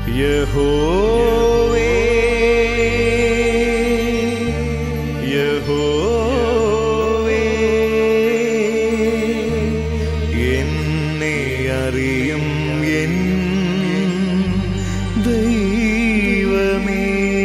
യഹോവേ യഹോവേ എന്നെ അറിയും എൻ ദൈവമേ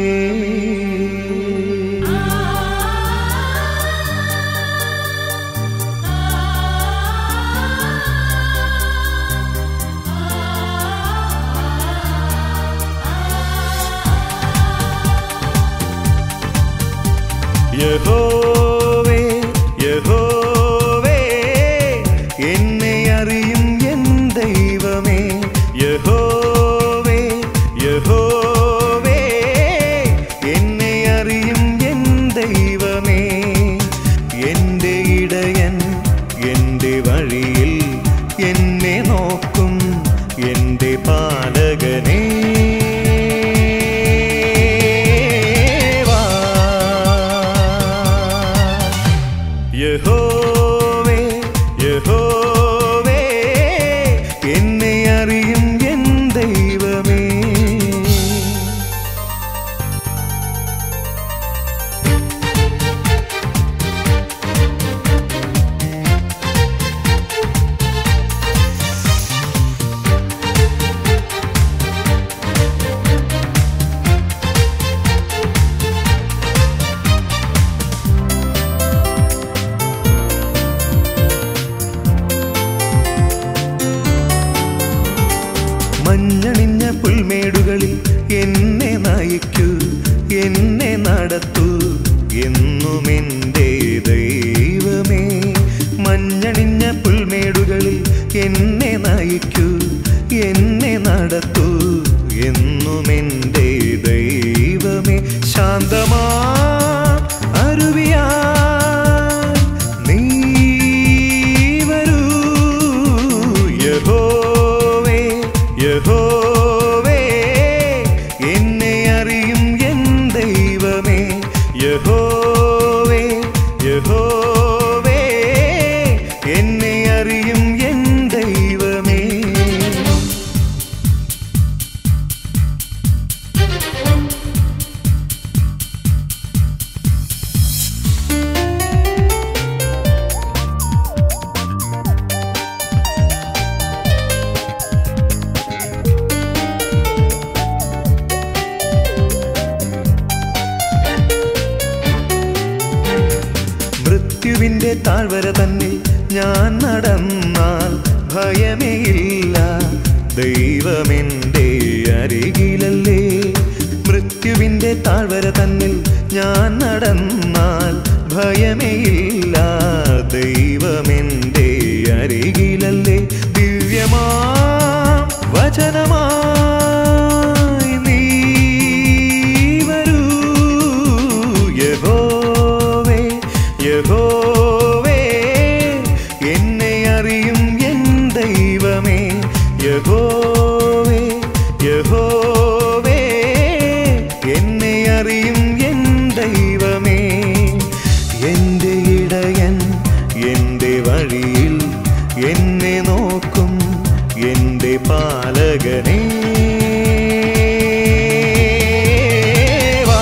യഹോവേ യഹോവേ എന്നെ അറിയും എൻ ദൈവമേ യഹോവേ യഹോവേ എന്നെ അറിയും എൻ ദൈവമേ എൻ്റെ ഇടയൻ എൻ്റെ വഴിയിൽ എന്നെ നോക്കും എൻ്റെ പാലകനേ വാ. യഹോവേ യഹോവേ എന്നെ അറിയും എൻ ദൈവമേ മഞ്ഞണിഞ്ഞ പുൽമേടുകളിൽ എന്നെ നയിക്കൂ എന്നെ നടത്തൂ എന്നുമെൻ്റെ ദൈവമേ മഞ്ഞണിഞ്ഞ പുൽമേടുകളിൽ എന്നെ നയിക്കൂ എന്നെ നടത്തൂ എന്നുമെൻ്റെ ദൈവമേ ശാന്തമാ അരുവിയാ നീ വരൂ യഹോവേ യഹോവേ എന്നെ അറിയും എൻ ദൈവമേ യഹോവേ യഹോവേ എന്നെ അറിയും എൻ ദൈവമേ മൃത്യുവിന്റെ താഴ്വര തന്നെ ഞാൻ നടന്നാൽ ഭയമേയില്ല ദൈവമെന്റെ അരികിലല്ലേ മൃത്യുവിന്റെ താഴ്വര തന്നിൽ ഞാൻ നടന്നാൽ ഭയമേയില്ല ദൈവമെന്റെ അരികിലല്ലേ ദിവ്യമാ വചനമായി നീ വരൂ യഹോവേ യഹോവേ എന്നെ അറിയും എൻ ദൈവമേ യഹോവേ യഹോവേ എന്നെ അറിയും എൻ ദൈവമേ എൻ്റെ ഇടയൻ എൻ്റെ വഴിയിൽ എന്നെ നോക്കും എൻ്റെ പാലകനേ വാ.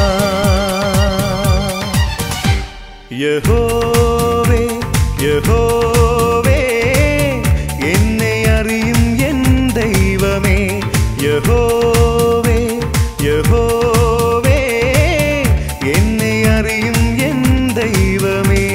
യഹോവേ യഹോവേ എന്നെ അറിയും എൻ ദൈവമേ യഹോവേ യഹോവേ എന്നെ അറിയും എൻ ദൈവമേ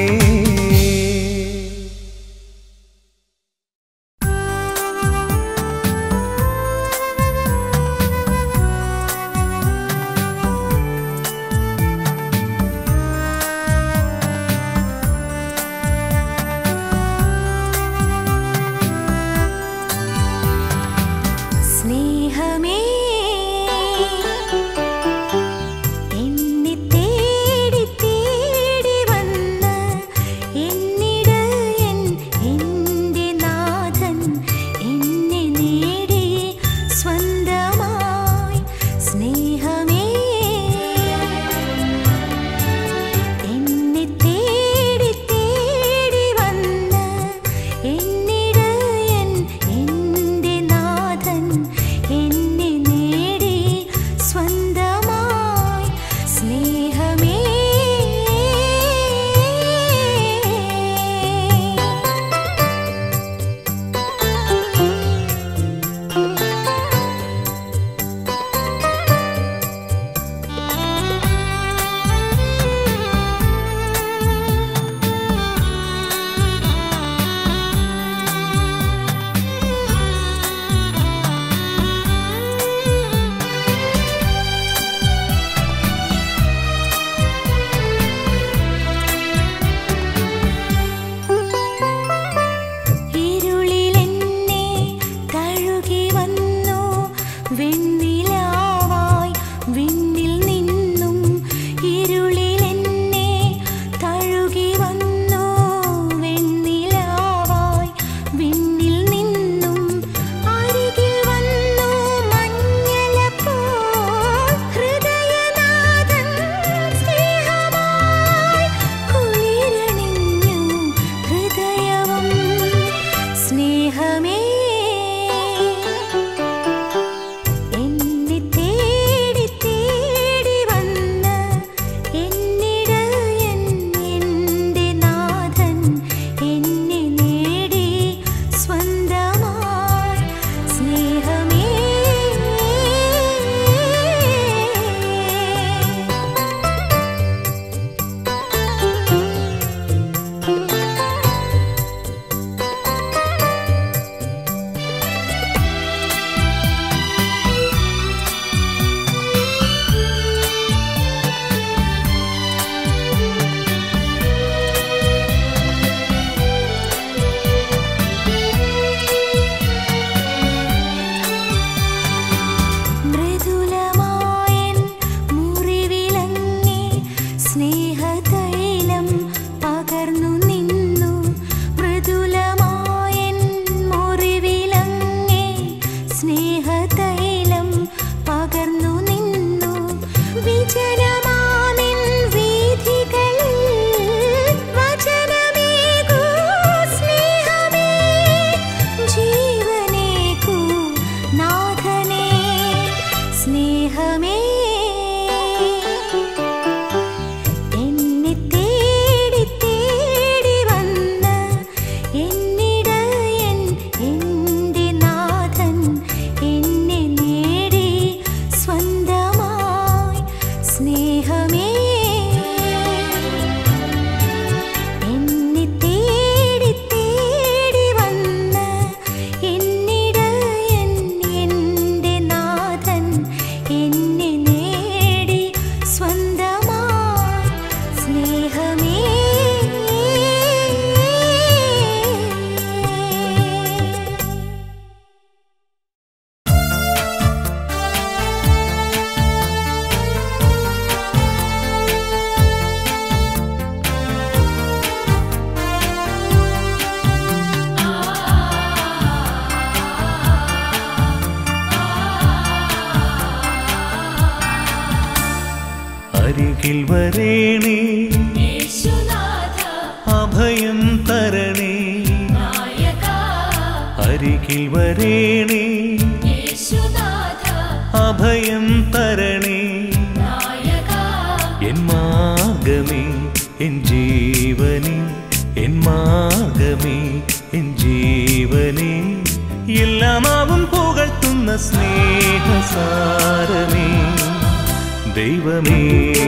വരേണേ യേശുനാഥ അഭയം തരണേ നായക അരികിൽ വരേണേ യേശുനാഥ അഭയം തരണേ നായക എൻ മാർഗമേ എൻ ജീവനെ എൻ മാർഗമേ എൻ ജീവനെ എല്ലാമാവും പുകഴ്ത്തുന്ന സ്നേഹസാരമേ ദൈവമേ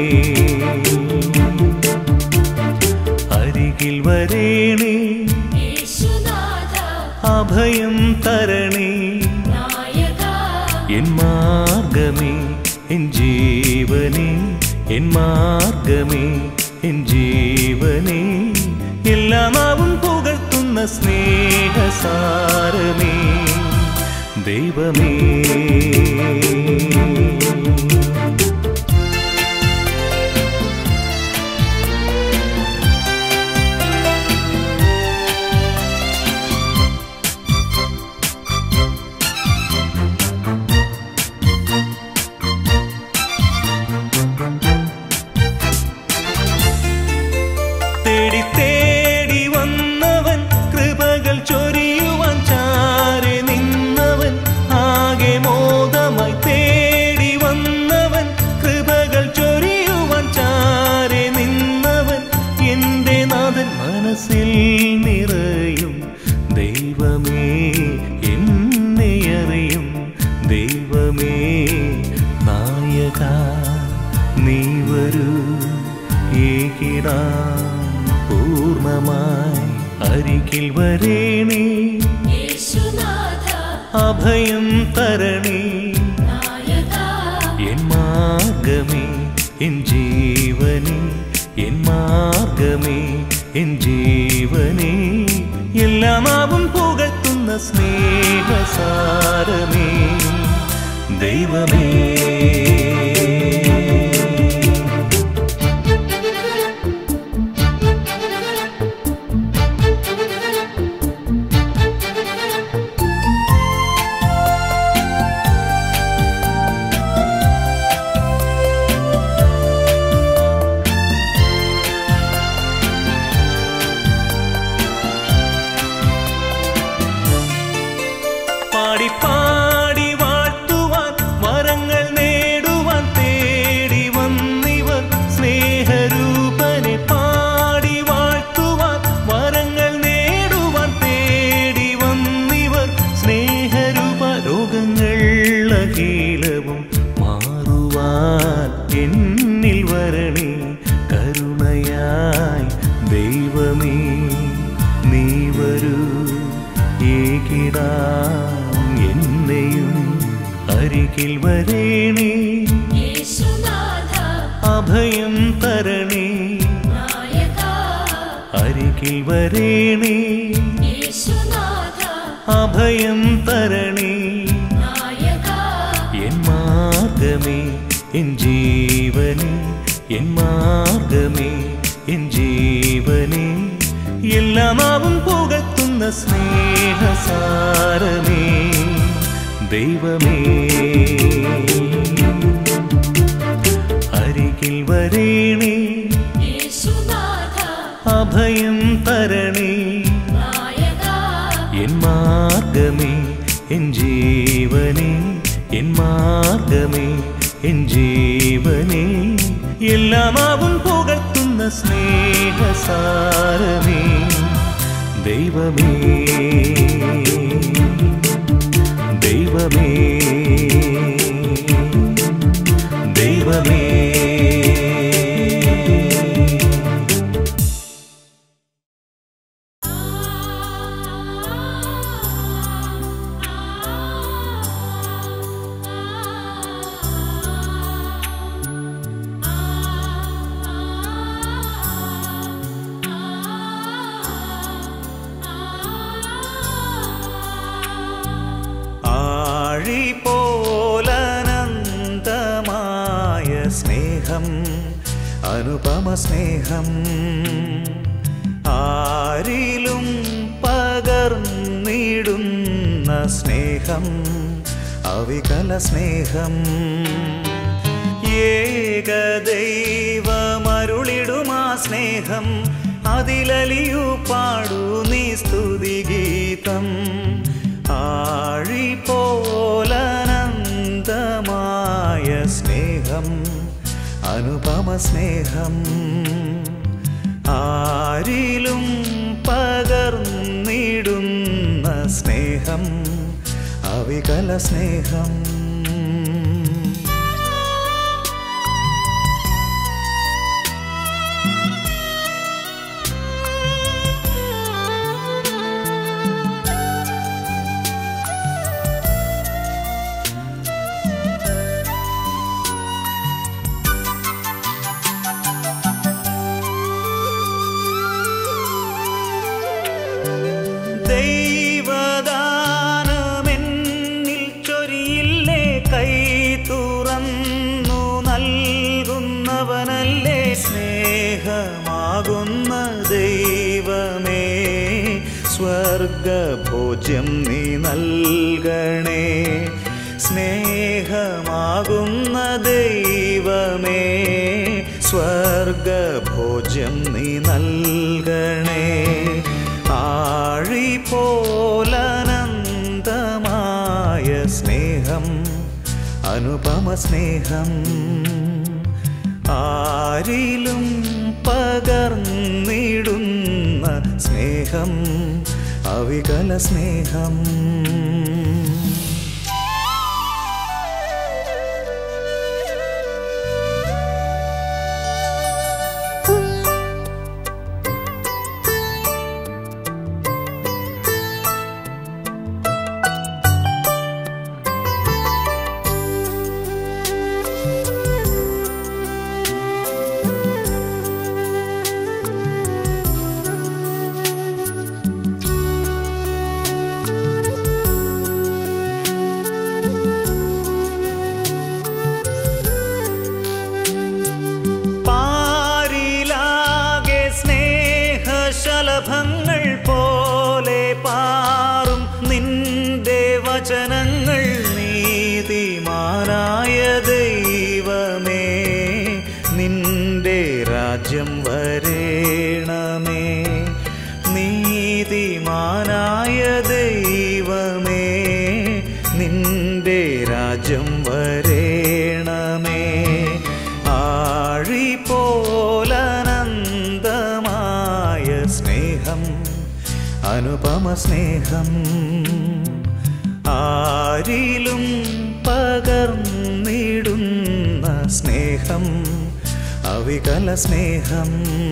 അരികിൽ വരേണേ യേശുനാഥ അഭയം തരണേ നായക എൻ മാർഗമേ എൻ ജീവനെ എൻ മാർഗമേ എൻ ജീവനെ എല്ലാമാവും പുകഴ്ത്തുന്ന സ്നേഹസാരമേ ദൈവമേ തേടി തേടി വന്നവൻ കൃപകൾ ചൊരിയുവാൻ ചാരെ നിന്നവൻ ആകെ മോദമായി തേടി വന്നവൻ കൃപകൾ ചൊരിയുവാൻ ചാരെ നിന്നവൻ എൻ്റെ നാഥൻ മനസ്സിൽ നിറയും ദൈവമേ എന്നെ അറിയും ദൈവമേ നായക നീ വരൂ ഏകിടാം പൂർണ്ണമായി അരികിൽ വരേണേ യേശുനാഥ അഭയം തരണേ നായക എൻ മാർഗമേ എൻ ജീവനെ എൻ മാർഗമേ എൻ ജീവനെ എല്ലാമാവും പുകഴ്ത്തുന്ന സ്നേഹസാരമേ ദൈവമേ പാടി പാടി വാഴ്ത്തുവാൻ വരങ്ങൾ നേടുവാൻ തേടി വന്നിവർ സ്നേഹരൂപനെ പാടി വാഴ്ത്തുവാൻ വരങ്ങൾ നേടുവാൻ തേടി വന്നിവർ സ്നേഹരൂപ രോഗങ്ങൾ അഖിലവും മാറുവാൻ എന്നിൽ വരണേ കരുണയായി ദൈവമേ നീ വരൂ ഏകിടാം എന്നെയും അരികിൽ വരേണേ യേശുനാഥ അഭയം തരണേ നായക അരികിൽ വരേണേ യേശുനാഥ അഭയം തരണേ നായക എൻ മാർഗമേ എൻ ജീവനെ എൻ മാർഗമേ എൻ ജീവനെ എല്ലാമാവും പുകഴ്ത്തുന്ന സ്നേഹസാരമേ ദൈവമേ അരികിൽ വരേണേ യേശുനാഥ അഭയം തരണേ നായക എൻ മാർഗമേ എൻ ജീവനെ എൻ മാർഗമേ എൻ ജീവനെ എല്ലാമാവും പുകഴ്ത്തുന്ന സ്നേഹസാരമേ ദൈവമേ ദൈവമേ ദൈവമേ ആഴി പോലനന്തമായ സ്നേഹം അനുപമ സ്നേഹം ആരിലും പകർന്നിടുന്ന സ്നേഹം അവികല സ്നേഹം ഏകദൈവമരുളിടുമാ സ്നേഹം അതിലലിയു പാടൂ നീ സ്തുതിഗീതം ആഴി പോലനന്തമായ സ്നേഹം അനുപമ സ്നേഹം ആരിലും പകർന്നിടുന്ന സ്നേഹം അവികല സ്നേഹം ദൈവദാനമെന്നിൽ ചൊരിയില്ലേ കൈ തുറന്നു നൽകുന്നവനല്ലേ സ്നേഹമാകുന്ന ദൈവമേ സ്വർഗഭോജ്യം നീ നൽകണേ സ്നേഹമാകുന്ന ദൈവമേ സ്വർഗഭോജ്യം നീ നൽകണേ ആഴി പോലനന്തമായ സ്നേഹം അനുപമ സ്നേഹം ആരിലും പകർന്നിടുന്ന സ്നേഹം അവികല സ്നേഹം പാരിലാകെ സ്നേഹശലഭങ്ങൾ പോലെ പാറും നിന്റെ വചനങ്ങൾ നീതിമാനായ ദൈവമേ നിന്റെ രാജ്യം വരേണമേ നീതിമാനായ ദൈവമേ നിന്റെ രാജ്യം വരേണമേ ആഴി പോലനന്തമായ സ്നേഹം അനുപമ സ്നേഹം ആരിലും പകർന്നിടുന്ന സ്നേഹം അവികല സ്നേഹം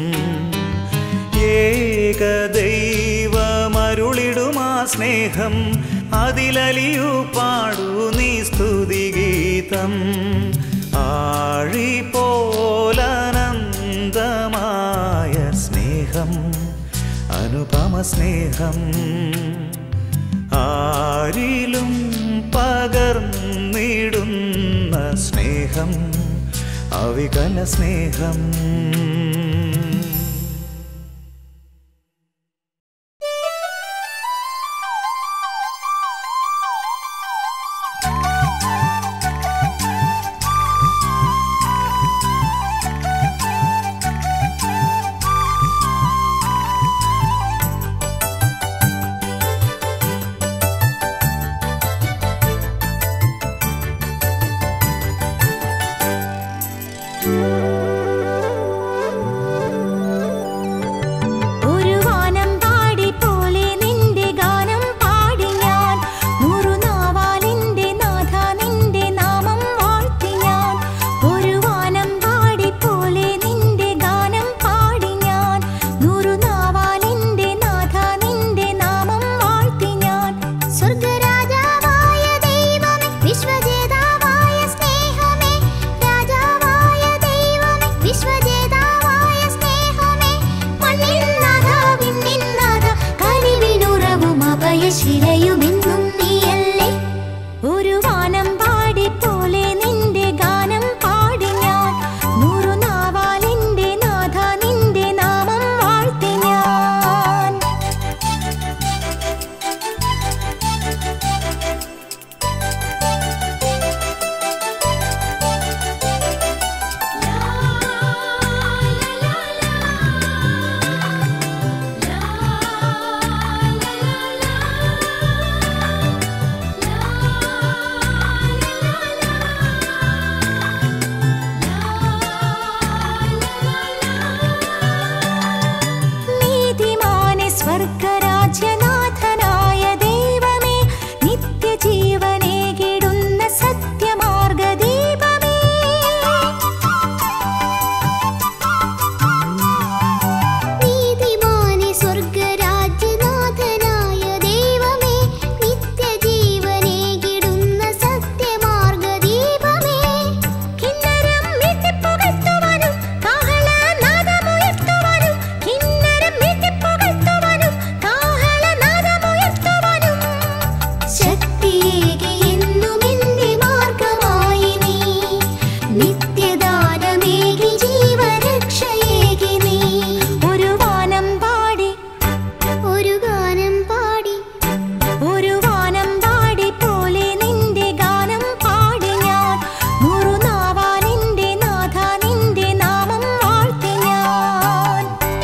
ഏകദൈവമരുളിടുമാ സ്നേഹം അതിലലിയു പാടൂ നീ സ്തുതിഗീതം ആഴി പോലനന്തമായ സ്നേഹം അനുപമ സ്നേഹം ആരിലും പകർന്നിടുന്ന സ്നേഹം അവികല സ്നേഹം ഒരു വാനം പാടി പോലെ നിന്റെ ഗാനം പാടി ഞാൻ നൂറു നാവാലിന്റെ നാഥ നിന്റെ നാമം വാഴ്ത്തി ഞാൻ ഒരു വാനം പാടി പോലെ നിന്റെ ഗാനം പാടി ഞാൻ നൂറു നാവാലിന്റെ നാഥ നിന്റെ നാമം വാഴ്ത്തി ഞാൻ സ്വർഗരാജാവായ ദൈവമേ വിശ്വജേതാവായ സ്നേഹമേ രാജാവായ ദൈവമേ വിശ്വജേതാവായ സ്നേഹമേ മണ്ണിൻ നാഥ വിണ്ണിൻ നാഥ കനിവിനുറവും അഭയശിലയുമെന്നും നീയല്ലേ ഒരു വാനം പാടി പോലെ നിന്റെ ഗാനം പാടി ഞാൻ നൂറു നാവാലിന്റെ നാഥ നിന്റെ നാമം വാഴ്ത്തി ഞാൻ സ്വർഗരാജ്യനാഥനായ ദൈവമേ നിത്യജീവനേകിടുന്ന സത്യമാർഗദീപമേ നീതിമാനെ സ്വർഗരാജ്യനാഥനായ ദൈവമേ നിത്യജീവനേകിടുന്ന സത്യമാർഗദീപമേ കിന്നരം മീട്ടിപ്പുകഴ്ത്തുവാനും കാഹളനാദമുയർത്തുവാനും കിന്നരം മീട്ടിപ്പുകഴ്ത്തുവാനും കാഹളനാദമുയർത്തുവാനും ശക്തിയേകി എന്നും എന്റെ മാർഗമായി നീ നിത്യദാനമേകി ജീവരക്ഷയേകി നീ ഒരു വാനം പാടി ഒരു ഗാനം പാടി ഒരു വാനം പാടി പോലെ നിന്റെ ഗാനം പാടി ഞാൻ നൂറു നാവാൽ എന്റെ നാഥ നിന്റെ നാമം വാഴ്ത്തി ഞാൻ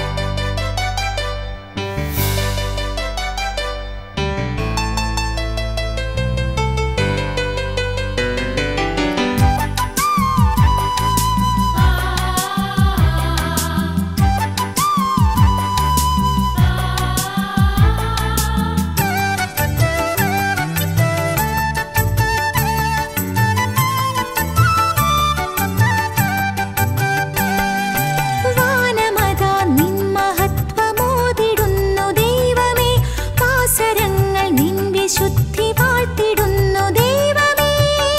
വാനമതാ നിൻ മഹത്വമോതിടുന്നു ദൈവമേ പാസരങ്ങൾ നിൻ വിശുദ്ധി വാഴ്ത്തിടുന്നു ദൈവമേ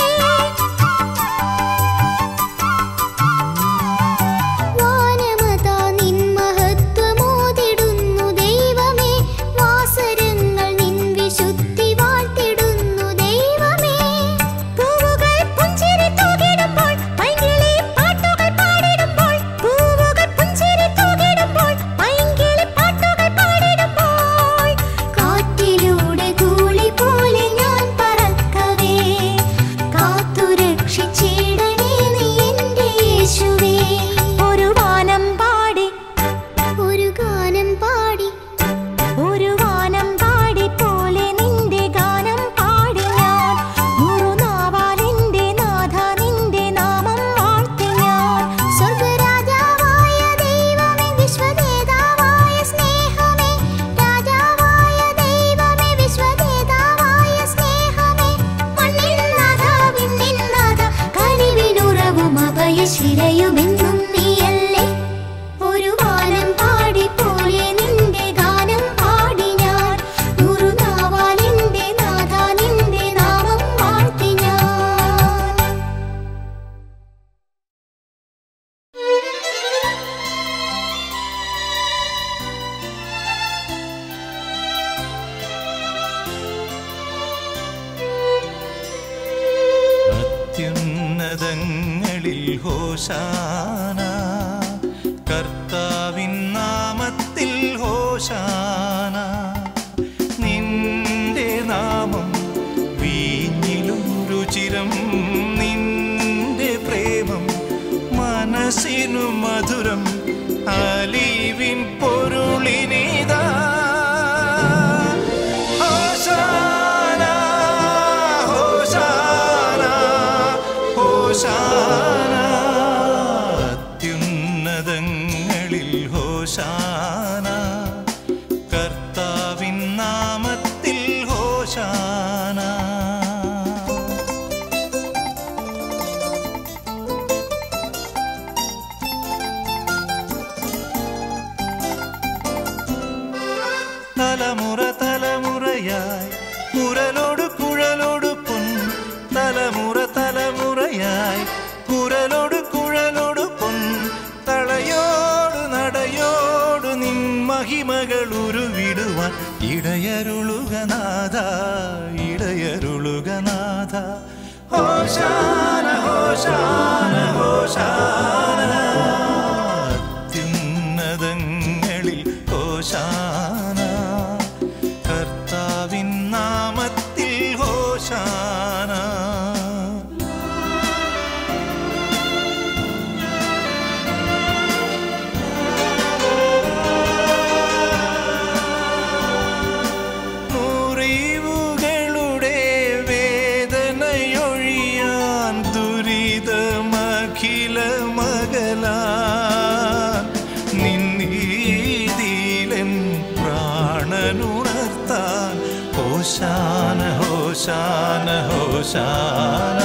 വാനമതാ നിൻ മഹത്വമോതിടുന്നു ദൈവമേ വാസരങ്ങൾ നിൻ വിശുദ്ധി വാഴ്ത്തിടുന്നു ദൈവമേ പൂവുകൾ പുഞ്ചിരി തൂകിടുമ്പോൾ പൈങ്കിളി പാട്ടുകൾ പാടിടുമ്പോൾ പൂവുകൾ പുഞ്ചിരി തൂകിടുമ്പോൾ പൈങ്കിളി പാട്ടുകൾ പാടിടുമ്പോൾ കാറ്റിലൂടെ ധൂളി പോലെ ഞാൻ പറക്കവേ കാത്തുരക്ഷിച്ചിടണേ നീ എൻ്റെ യേശുവേ ഒരു വാനം പാടി ഒരു ഗാനം പാടി ഒരു വാനം പാടി പോലെ നിന്റെ ഗാനം പാടി ഞാൻ നൂറു നാവാൽ എന്റെ നാഥ നിന്റെ നാമം വാഴ്ത്തി ഞാൻ സ്വർഗരാജാവായ ദൈവമേ വിശ്വദേതാവായ സ്നേഹമേ രാജാവായ ദൈവമേ വിശ്വദേതാവായ സ്നേഹമേ മണ്ണിൻ നാഥ വിണ്ണിൻ നാഥ കനിവിനുറവും അഭയശിലയുമെന്നും നീയല്ലേ ഒരു വാനം പാടി പോലെ നിന്റെ ഗാനം പാടി ഞാൻ നൂറു നാവാൽ എന്റെ നാഥ നിന്റെ നാമം വാഴ്ത്തി ഞാൻ അത്യുന്നതങ്ങളിൽ ഹോശാന കർത്താവിൻ നാമത്തിൽ ഹോശാന നിന്റെ നാമം വീഞ്ഞിലും രുചിരം നിന്റെ പ്രേമം മനസ്സിനു മധുരം അലീവിൻ പൊരുളിനിതാ ഹോശാന ഹോശാന ഹോശാന അത്യുന്നതങ്ങളിൽ ഹോശാന കർത്താവിൻ നാമത്തിൽ ഹോശാന തലമുറ തലമുറയായി മുരലോട് കുഴലോട് പൊൻ തലമുറ തലമുറയായി കുരലോട് കുഴലോട് പൊൻ തളയോട് നടയോട് നിൻ മഹിമകൾ ഉരുവിടുവാൻ ഇടയരുളുക നാഥ ഇടയരുളുക നാഥ ഹോശാന ഹോശാന ഹോശാന അത്യുന്നതങ്ങളിൽ ഹോശാന കർത്താവിൻ നാമത്തിൽ ഹോശാന മുറിവുകളുടെ വേദനയൊഴിയാൻ ദുരിതമഖില മകലാൻ നിന്നീതിലൻ പ്രാണ ജീവനുണർത്താൻ ഹോശാന ഹോശാന ഹോശാന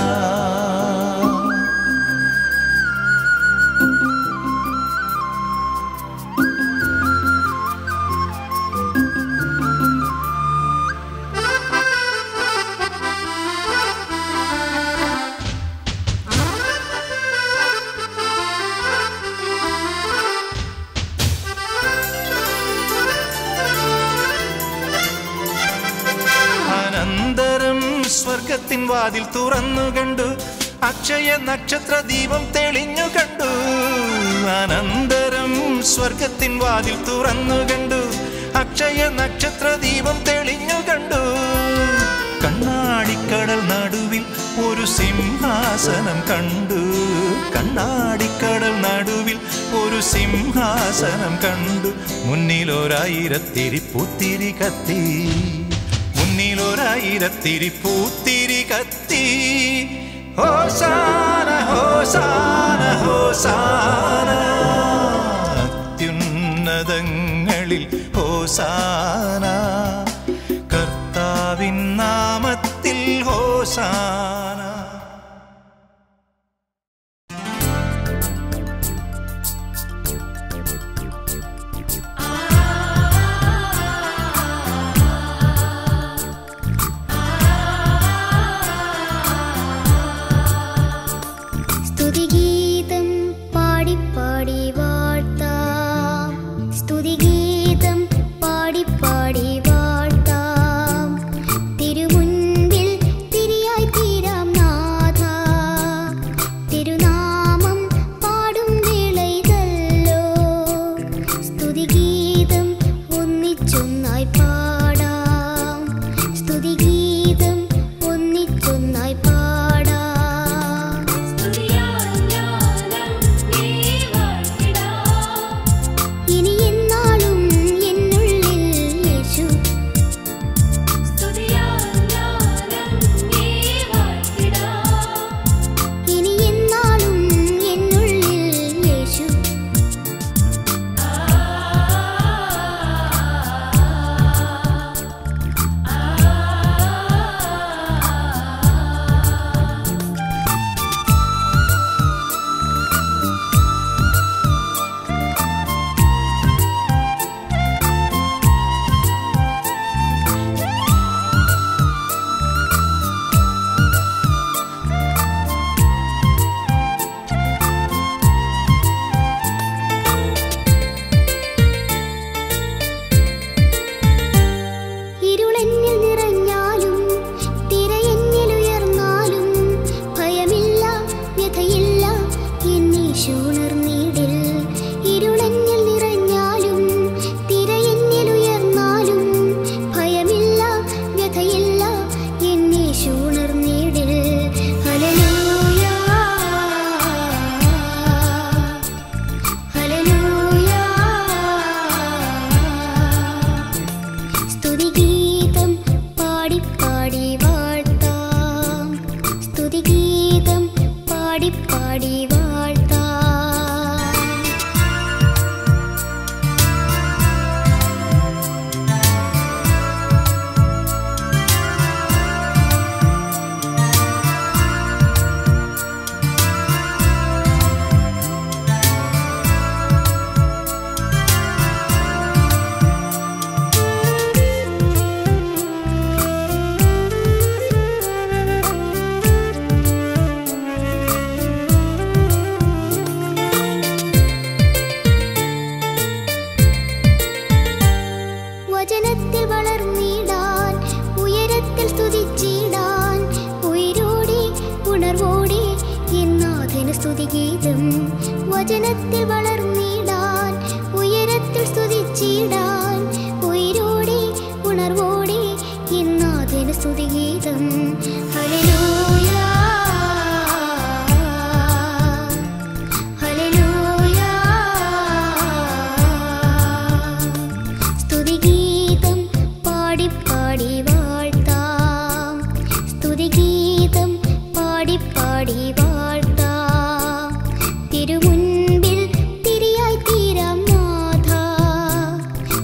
അനന്തരം സ്വർഗത്തിൻ വാതിൽ തുറന്നു കണ്ടു അക്ഷയ നക്ഷത്ര ദീപം തെളിഞ്ഞു കണ്ടു അനന്തരം സ്വർഗത്തിൻ വാതിൽ തുറന്നു കണ്ടു അക്ഷയ നക്ഷത്ര ദീപം തെളിഞ്ഞു കണ്ടു കണ്ണാടിക്കടൽ നടുവിൽ ഒരു സിംഹാസനം കണ്ടു കണ്ണാടിക്കടൽ നടുവിൽ ഒരു സിംഹാസനം കണ്ടു മുന്നിലൊരായിരത്തിരി പൂത്തിരി കത്തി മുന്നിലൊരായിരത്തിരി പൂത്തിരി കത്തി ഹോസാന ഹോസാന ഹോസാന അത്യുന്നതങ്ങളിൽ ഹോസാന കർത്താവിൻ നാമത്തിൽ ഹോസാന സ്തുതിഗീതം പാടി പാടി വാഴ്ത്താം സ്തുതിഗീതം പാടി പാടി വാഴ്ത്താം തിരുമുൻപിൽ തിരിയായി തീരാം നാഥ തിരുനാമം പാടും വേളയിതല്ലോ സ്തുതിഗീതം ഒന്നിച്ചൊന്നായി പാടാം സ്തുതിഗീതം ഒന്നിച്ചൊന്നായി പാടാം ഇനി എന്നാളും എന്നുള്ളിൽ യേശു ഇനി എന്നാളും എന്നുള്ളിൽ യേശു ഇരുളെന്നിൽ നിറഞ്ഞാലും തിരയെന്നിൽ ഉയർന്നാലും ഭയമില്ല വ്യഥയില്ല എന്നീശൂണർന്നീടിൽ ഇരുളെന്നിൽ നിറഞ്ഞാലും തിരയെന്നിൽ ഉയർന്നാലും ഭയമില്ല വ്യഥയില്ല എന്നീശൂണർന്നീടിൽ ഹല്ലേലൂയ ഹല്ലേലൂയ സ്തുതിഗീതം പാടി പാടി വാഴ്ത്താം സ്തുതിഗീതം പാടി പാടി വാഴ്ത്താം വചനത്തിൽ വളർന്നിടാൻ ഉയരത്തിൽ സ്തുതിച്ചിടാൻ ഉയരോടെ ഉണർവോടെ എന്നാഥന് സ്തുതിഗീതം വചനത്തിൽ വളർന്നിടാൻ ഉയരത്തിൽ സ്തുതിച്ചിടാൻ ഉയരോടെ ഉണർവോടെ എന്നാഥന് സ്തുതിഗീതം ഹല്ലേലൂയ ഹല്ലേലൂയ സ്തുതിഗീതം പാടി പാടി വാഴ്ത്താം സ്തുതിഗീതം പാടി പാടി വാഴ്ത്താം തിരുമുൻപിൽ തിരിയായി തീരാം നാഥ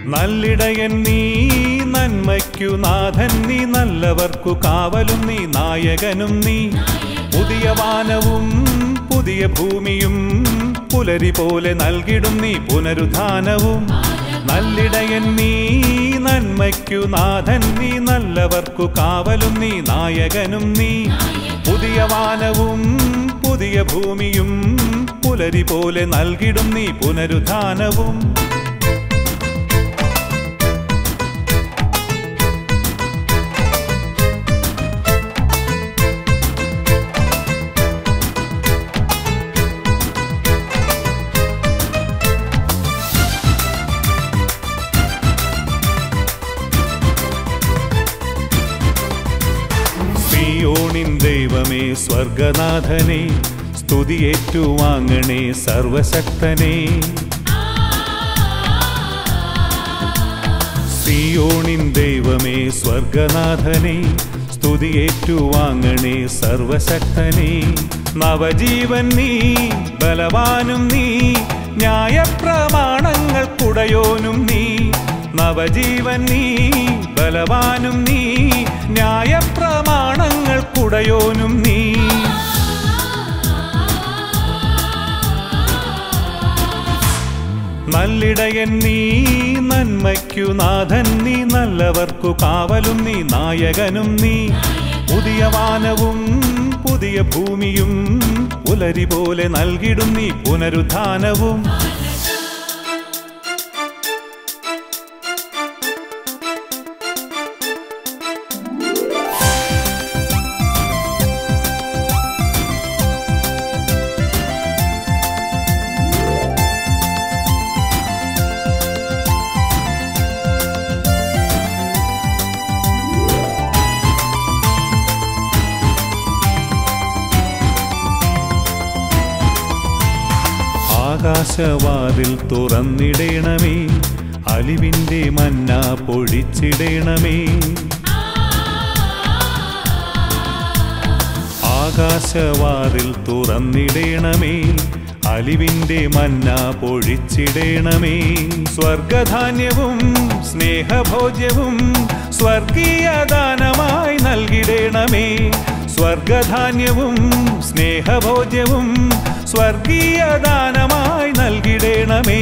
നല്ലിടയൻ നീ നന്മയ്ക്കു നാഥൻ നീ നല്ലവർക്കു കാവലും നീ നായകനും നീ പുതിയ വാനവും പുതിയ ഭൂമിയും പുലരി പോലെ നൽകിടും നീ പുനരുദ്ധാനവും നല്ലിടയൻ നീ നന്മയ്ക്കു നാഥൻ നീ നല്ലവർക്കു കാവലും നീ നായകനും നീ പുതിയ വാനവും പുതിയ ഭൂമിയും പുലരി പോലെ നൽകിടും നീ പുനരുദ്ധാനവും സിയോണിൻ ദൈവമേ സ്വർഗനാഥനെ സ്തുതിയേറ്റുവാങ്ങണേ സർവശക്തനെ സിയോണിൻ ദൈവമേ സ്വർഗനാഥനെ സ്തുതിയേറ്റുവാങ്ങണേ സർവശക്തനെ നവജീവൻ നീ ബലവാനും നീ ന്യായപ്രമാണങ്ങൾക്കുടയോനും നീ നവജീവൻ നീ ബലവാനും നീ ന്യായപ്രമാണങ്ങൾക്കുടയോനും നീ നല്ലിടയൻ നീ നന്മയ്ക്കു നാഥൻ നീ നല്ലവർക്കു കാവലും നീ നായകനും നീ പുതിയ വാനവും പുതിയ ഭൂമിയും പുലരി പോലെ നൽകിടും നീ പുനരുദ്ധാനവും ആകാശവാതിൽ തുറന്നിടേണമേ അലിവിൻ്റെ മന്ന പൊഴിച്ചിടേണമേ ആകാശവാതിൽ തുറന്നിടേണമേ അലിവിൻ്റെ മന്ന പൊഴിച്ചിടേണമേ സ്വർഗധാന്യവും സ്നേഹഭോജ്യവും സ്വർഗീയദാനമായി നൽകിടേണമേ സ്വർഗധാന്യവും സ്നേഹഭോജ്യവും സ്വർഗീയദാനമായി നൽകിടേണമേ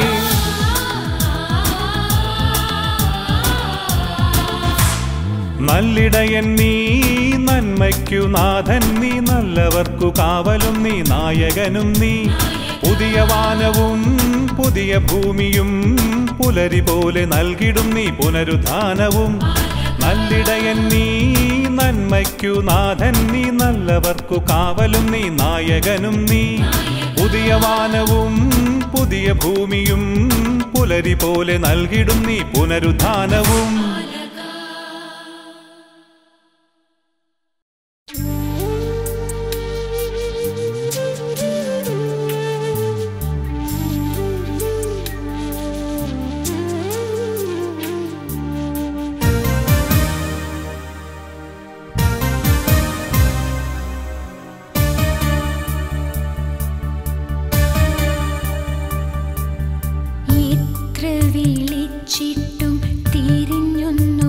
നല്ലിടയൻ നീ നന്മയ്ക്കു നാഥൻ നീ നല്ലവർക്കു കാവലും നീ നായകനും നീ പുതിയ വാനവും പുതിയ ഭൂമിയും പുലരി പോലെ നൽകിടും നീ പുനരുദ്ധാനവും നല്ലിടയൻ നീ നന്മയ്ക്കു നാഥൻ നീ നല്ലവർക്കു കാവലും നീ നായകനും നീ പുതിയ വാനവും പുതിയ ഭൂമിയും പുലരി പോലെ നൽകിടും നീ പുനരുദ്ധാനവും എത്ര വിളിച്ചിട്ടും തിരിഞ്ഞൊന്നു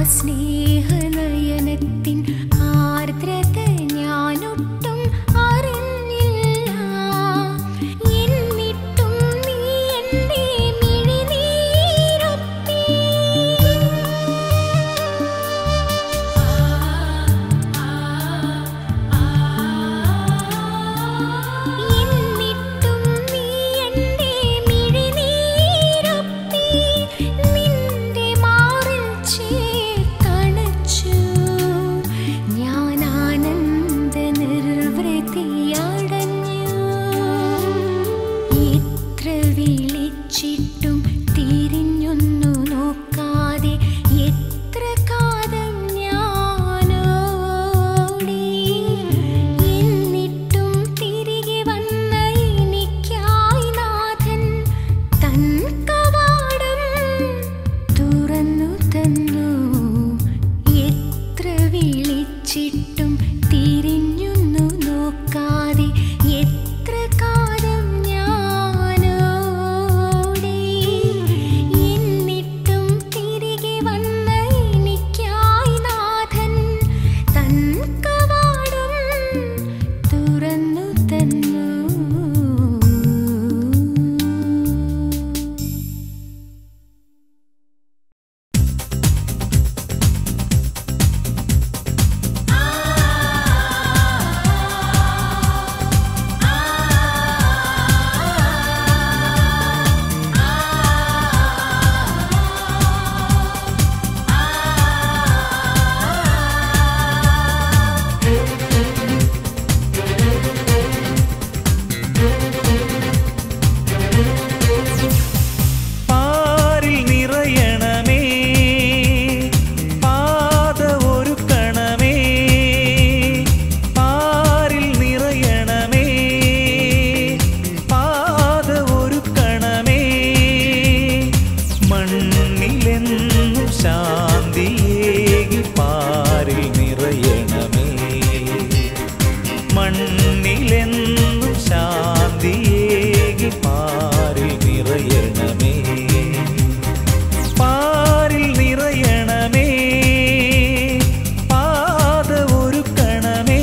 സ്നേഹനയനത്തിൻ ആർദ്രത ഞാനൊട്ടും അറിഞ്ഞില്ല എന്നിട്ടും നീ എന്നെ മിഴിനീരൊപ്പി എന്നിട്ടും നീ എന്നെ മിഴിനീരൊപ്പി നിന്റെ മാറിൽ ചേർത്തണച്ചു ഞാൻ ആനന്ദ നിർവൃതിയടഞ്ഞു എത്ര വിളിച്ചിട്ടും തിരിഞ്ഞൊന്നു നോക്കാതെ എത്ര കാതം ഞാനോടി എന്നിട്ടും തിരികെ വന്ന എനിക്കായി നാഥൻ തൻ കവാടം തുറന്നു തന്നു എത്ര വിളിച്ചിട്ടും തിരിഞ്ഞൊന്നു നോക്കാതെ എത്ര കാലം ഞാനോടി എന്നിട്ടും തിരികെ വന്ന എനിക്കായി നാഥൻ തൻ കവാടം തുറന്നു തന്നു പാരിൽ നിറയണമേ പാത ഒരുക്കണമേ പാരിൽ നിറയണമേ പാത ഒരുക്കണമേ മണ്ണിലെന്നും ശാന്തിയേകി പാരിൽ നിറയണമേ മണ്ണിലെന്നും ശാന്തിയേകി പാരിൽ നിറയണമേ പാരിൽ നിറയണമേ പാത ഒരുക്കണമേ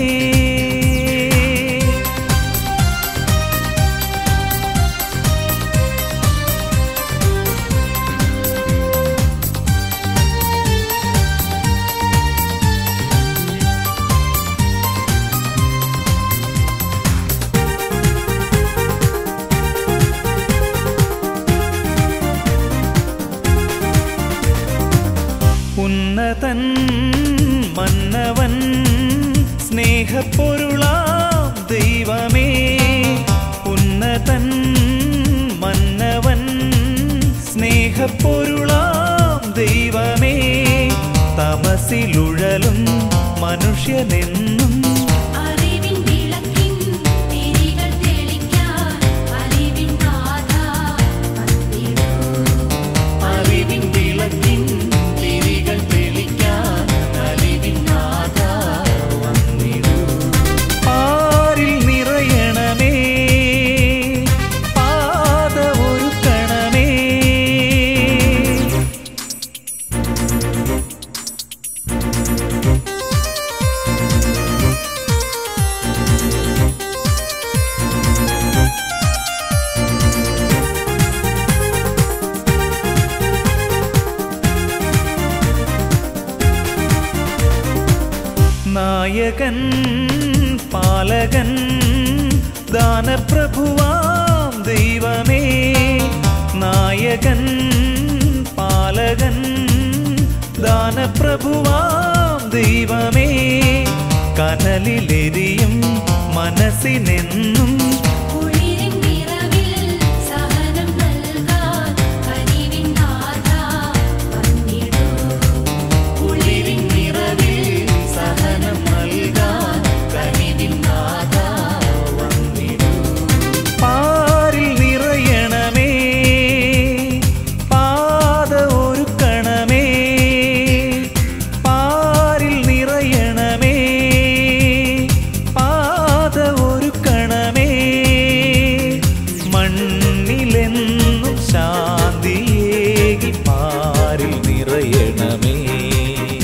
ഉന്നതൻ മന്നവൻ സ്നേഹപ്പൊരുളാം ദൈവമേ ഉന്നതൻ മന്നവൻ സ്നേഹപ്പൊരുളാം ദൈവമേ തമസിലുഴലും മനുഷ്യനെന്നും അറിവിൻ വിളക്കിൻ തിരികൾ തെളിക്കാൻ അറിവിൻ നാഥ വന്നിടൂ അറിവിൻ വിളക്കിൻ തിരികൾ തെളിക്കാൻ അറിവിൻ നാഥ വന്നിടൂ. പാരിൽ നിറയണമേ പാത ഒരുക്കണമേ നായകൻ പാലകൻ ദാനപ്രഭുവാം ദൈവമേ നായകൻ പാലകൻ ദാനപ്രഭുവാം ദൈവമേ കനലിലെരിയും മനസ്സിനെന്നും കുളിരിൻ നിറവിൽ സഹനം നൽകാൻ അറിവിൻ നാഥ വന്നിടൂ കുളിരിൻ നിറവിൽ സഹനം നൽകാൻ അറിവിൻ നാഥ വന്നിടൂ പാരിൽ നിറയണമേ പാത ഒരുക്കണമേ പാരിൽ നിറയണമേ പാത ഒരുക്കണമേ മണ്ണിലെന്നും ശാന്തിയേകി പാരിൽ നിറയണമേ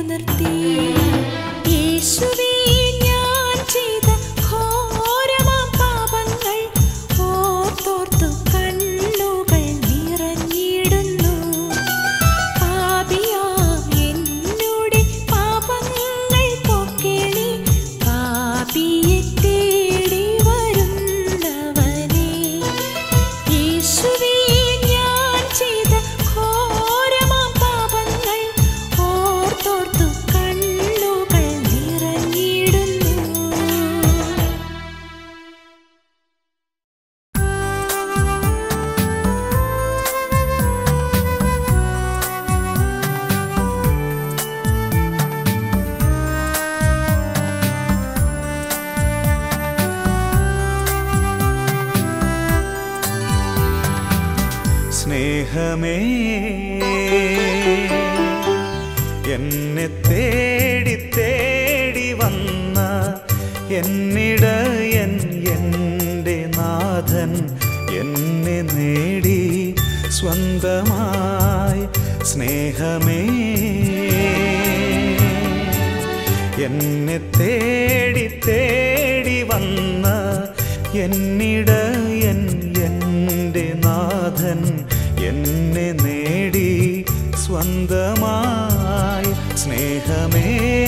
നിർത്തി യേശുവേ ഞാൻ ചെയ്ത ഘോരമാം പാപങ്ങൾ ഓർത്തോർത്തു കണ്ണുകൾ നിറഞ്ഞിടുന്നു പാപിയാം എന്നോട് പാപങ്ങൾ പൊക്കിളി പാപിയെ തേടി വരുന്നവനേ യേശുവേ ഞാൻ ചെയ്ത ഘോരമാം പാപങ്ങൾ ഓർത്തോർത്തു കണ്ണുകൾ നിറഞ്ഞിടുന്നു സ്നേഹമേ എന്നെ തേടി തേടി വന്ന എന്നിടയൻ എൻ്റെ നാഥൻ എന്നെ നേടി സ്വന്തമായി സ്നേഹമേ എന്നെ തേടി തേടി വന്ന എന്നിടയൻ എൻ്റെ നാഥൻ എന്നെ നേടി സ്വന്തമായി സ്നേഹമേ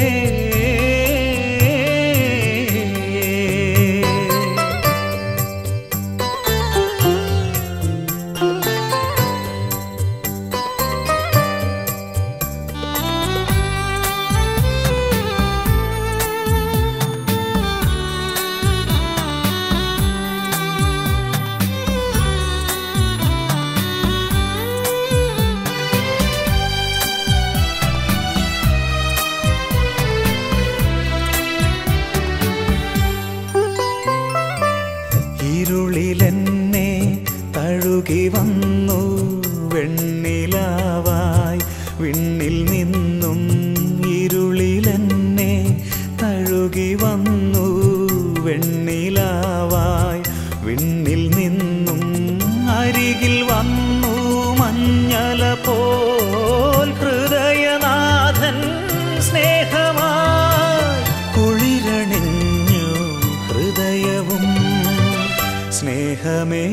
ഇരുളിലെന്നെ തഴുകി വന്നു വെണ്ണിലാവായി വിണ്ണിൽ നിന്നും ഇരുളിലെന്നെ തഴുകി വന്നു വെണ്ണിലാവായി വിണ്ണിൽ നിന്നും അരികിൽ വന്നു മഞ്ഞല പോൽ ഹൃദയനാഥൻ സ്നേഹമായി കുളിരണിഞ്ഞു ഹൃദയവും സ്നേഹമേ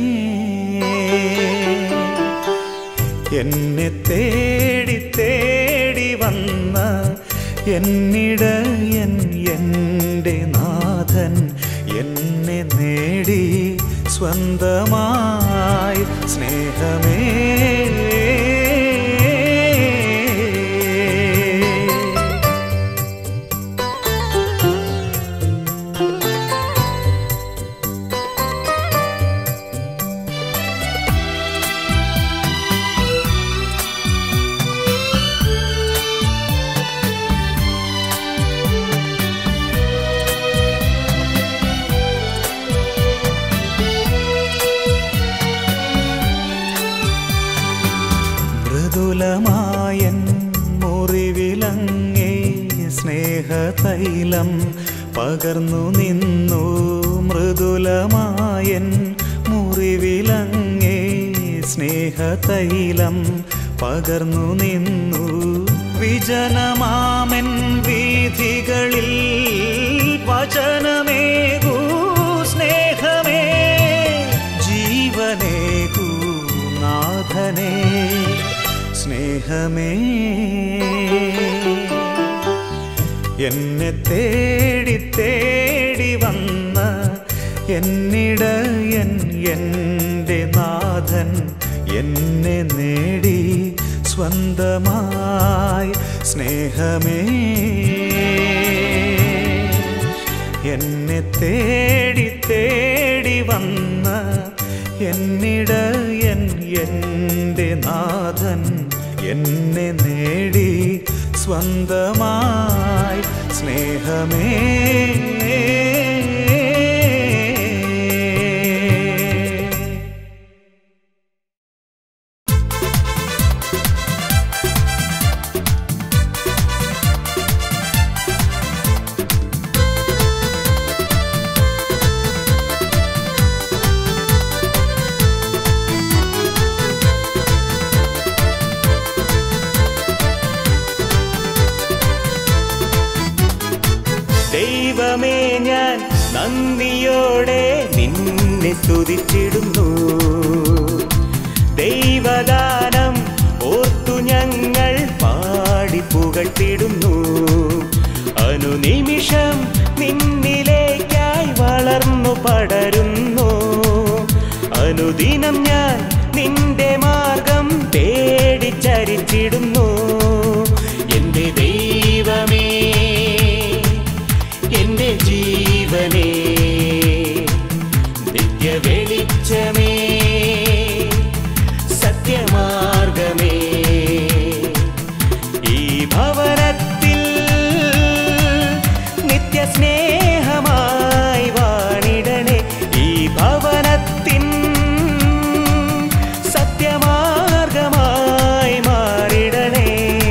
എന്നെ തേടി തേടി വന്ന എന്നിടയൻ എൻ്റെ നാഥൻ എന്നെ നേടി സ്വന്തമായി സ്നേഹമേ മൃദുലമായൻ മുറിവിലങ്ങേ സ്നേഹതൈലം പകർന്നു നിന്നു മൃദുലമായൻ മുറിവിലങ്ങേ സ്നേഹതൈലം പകർന്നു നിന്നു വിജനമാമൻ വീഥികളിൽ വചനമേകൂ സ്നേഹമേ ജീവനേകൂ നാഥനേ സ്നേഹമേ എന്നെ തേടി തേടി വന്ന എന്നിടയൻ എൻ്റെ നാഥൻ എന്നെ നേടി സ്വന്തമായി സ്നേഹമേ എന്നെ തേടി തേടി വന്ന എന്നിടയൻ എൻ്റെ നാഥൻ എന്നെ നേടി സ്വന്തമായി സ്നേഹമേ ദൈവമേ ഞാൻ നന്ദിയോടെ നിന്നെ സ്തുതിച്ചിടുന്നു ദൈവദാനം ഓർത്തു ഞങ്ങൾ പാടി പുകട്ടിടുന്നു അനുനിമിഷം നിന്നിലേക്കായി വളർന്നു പടരുന്നു അനുദിനം ഞാൻ നിന്റെ മാർഗം തേടി ചരിച്ചിടുന്നു എന്റെ ദൈവമേ എന്റെ ജീവനേ നിത്യ വെളിച്ചമേ സത്യമാർഗമേ ഈ ഭവനത്തിൽ നിത്യസ്നേഹമായി വാണിടണേ ഈ ഭവനത്തിൻ സത്യമാർഗമായി മാറിടണേ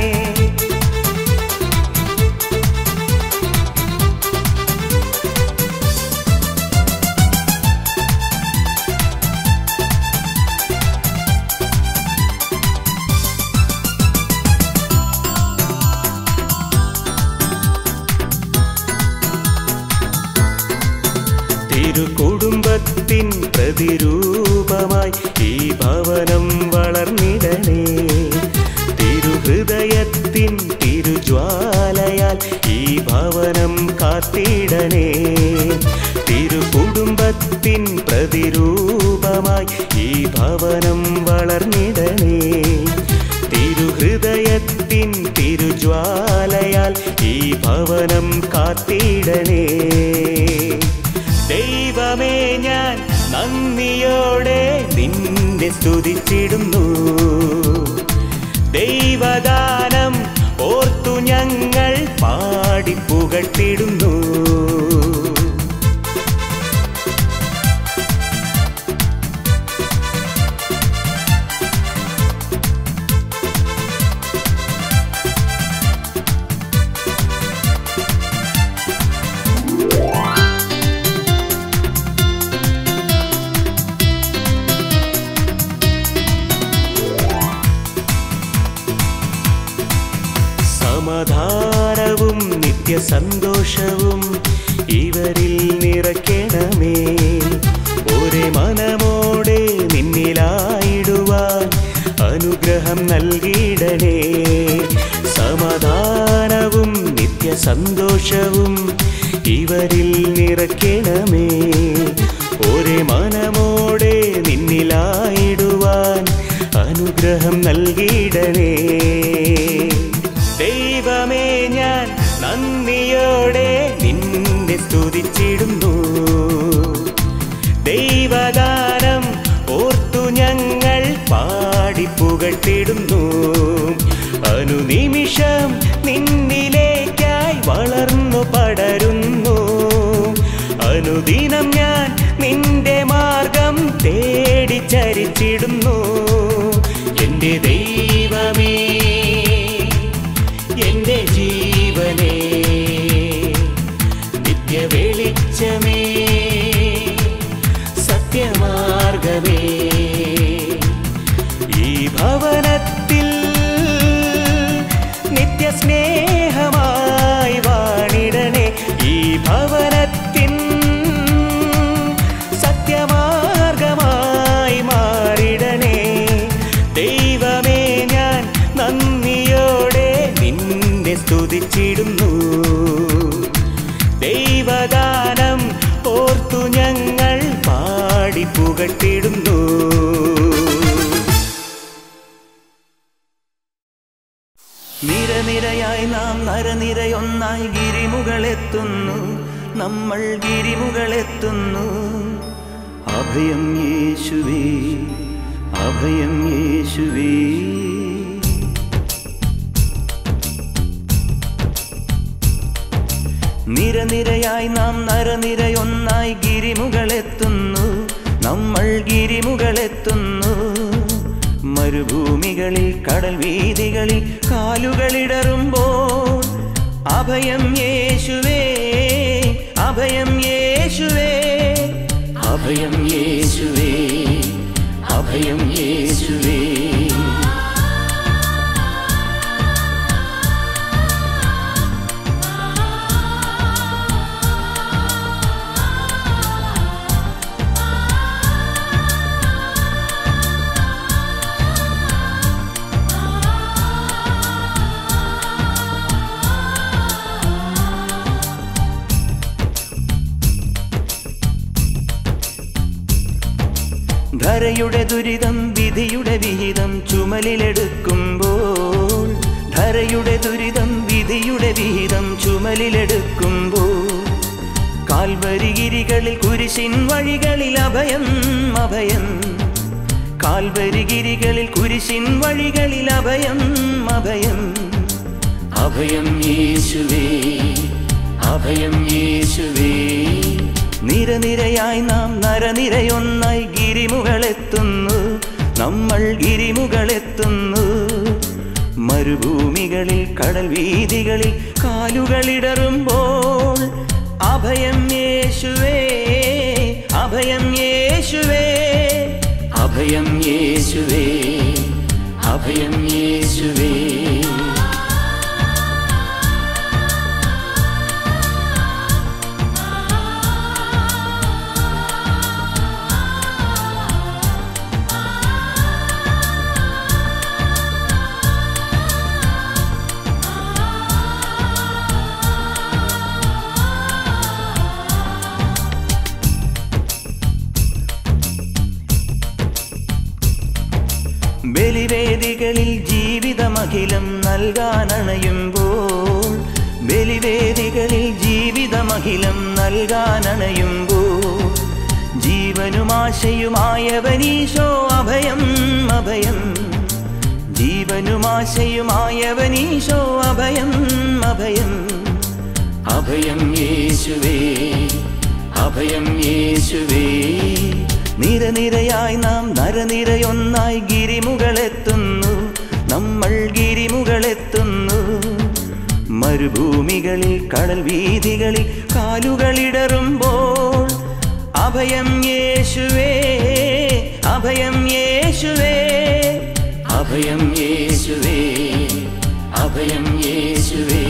തിരുകുടുംബത്തിൻ പ്രതിരൂപമായി ഈ ഭവനം വളർന്നിടണേ തിരുഹൃദയത്തിൻ തിരുജ്വാലയാൽ ഈ ഭവനം കാത്തിടണേ തിരുകുടുംബത്തിൻ പ്രതിരൂപമായി ഈ ഭവനം വളർന്നിടണേ തിരുഹൃദയത്തിൻ തിരുജ്വാലയാൽ ഈ ഭവനം കാത്തിടണേ ദൈവമേ ഞാൻ നന്ദിയോടെ നിന്നെ സ്തുതിച്ചിടുന്നു ദൈവദാനം ഓർത്തു ഞങ്ങൾ പാടി പുകട്ടിടുന്നു സമാധാനവും നിത്യസന്തോഷവും ഇവരിൽ നിറയ്ക്കണമേ ഒരേ മനമോടെ നിന്നിലായിടുവാൻ അനുഗ്രഹം നൽകിയിടണേ സമാധാനവും നിത്യസന്തോഷവും ഇവരിൽ നിറയ്ക്കണമേ ഒരേ മനമോടെ നിന്നിലായിടുവാൻ അനുഗ്രഹം നൽകിയിടണേ ദൈവമേ ഞാൻ നന്ദിയോടെ നിന്നെ സ്തുതിച്ചിടുന്നു ദൈവദാനം ഓർത്തു ഞങ്ങൾ പാടി പുകട്ടിടുന്നു അനുനിമിഷം നിന്നിലേക്കായി വളർന്നു പടരുന്നു അനുദിനം ഞാൻ നിന്റെ മാർഗം തേടി ചരിച്ചിടുന്നു എന്റെ ദൈവമേ എന്റെ ജീവനേ നിത്യ വെളിച്ചമേ സത്യമാർഗമേ ഈ ഭവനത്തിൽ നിത്യസ്നേഹമായി വാണിടണേ ഈ ഭവനത്തിൻ സത്യമാർഗമായി മാറിടണേ ദൈവമേ ഞാൻ നന്ദിയോടെ നിന്നെ സ്തുതിച്ചിടുന്നു ദൈവദാനം ഓർത്തു ഞങ്ങൾ പാടി പുകട്ടിടുന്നു നിരനിരയായി നാം നരനിരയൊന്നായി ഗിരിമുകളെത്തുന്നു നമ്മൾ ഗിരിമുകളെത്തുന്നു അഭയം യേശുവേ അഭയം യേശുവേ നിരനിരയായി നാം നരനിരയൊന്നായി ഗിരിമുകളെത്തുന്നു നമ്മൾ ഗിരിമുകളെത്തുന്നു മരുഭൂമികളിൽ കടൽ വീതികളിൽ കാലുകളിടറുമ്പോൾ അഭയം യേശുവേ അഭയം യേശുവേ അഭയം യേശുവേ അഭയം യേശുവേ ധരയുടെ ദുരിതം വിധിയുടെ വിഹിതം ചുമലിലെടുക്കുമ്പോൾ ധരയുടെ ദുരിതം വിധിയുടെ വിഹിതം ചുമലിലെടുക്കുമ്പോൾ കാൽവരികിരികളിൽ കുരിശിൻ വഴികളിൽ അഭയം അഭയം കാൽവരികിരികളിൽ കുരിശിൻ വഴികളിൽ അഭയം അഭയം അഭയം യേശുവേ അഭയം യേശുവേ നിരനിരയായി നാം നരനിരയൊന്നായി ഗിരിമുകളെത്തുന്നു നമ്മൾ ഗിരിമുകളെത്തുന്നു മരുഭൂമികളിൽ കടൽ വീതികളിൽ കാലുകളിടറുമ്പോൾ അഭയം യേശുവേ അഭയം യേശുവേ അഭയം യേശുവേ അഭയം യേശുവേ ബലിവേദികളിൽ ജീവിതമഖിലം നൽകാനണയുമ്പോൾ ബലിവേദികളിൽ ജീവിതമഖിലം നൽകാനണയുമ്പോൾ ജീവനുമാശയുമായവനീശോ അഭയം അഭയം ജീവനുമാശയുമായവനീശോ അഭയം അഭയം അഭയം യേശുവേ അഭയം യേശുവേ നിരനിരയായി നാം നരനിരയൊന്നായി ഗിരിമുകളെത്തുന്നു നമ്മൾ ഗിരിമുകളെത്തുന്നു മരുഭൂമികളിൽ കടൽ വീതികളിൽ കാലുകളിടറുമ്പോൾ അഭയം യേശുവേ അഭയം യേശുവേ അഭയം യേശുവേ അഭയം യേശുവേ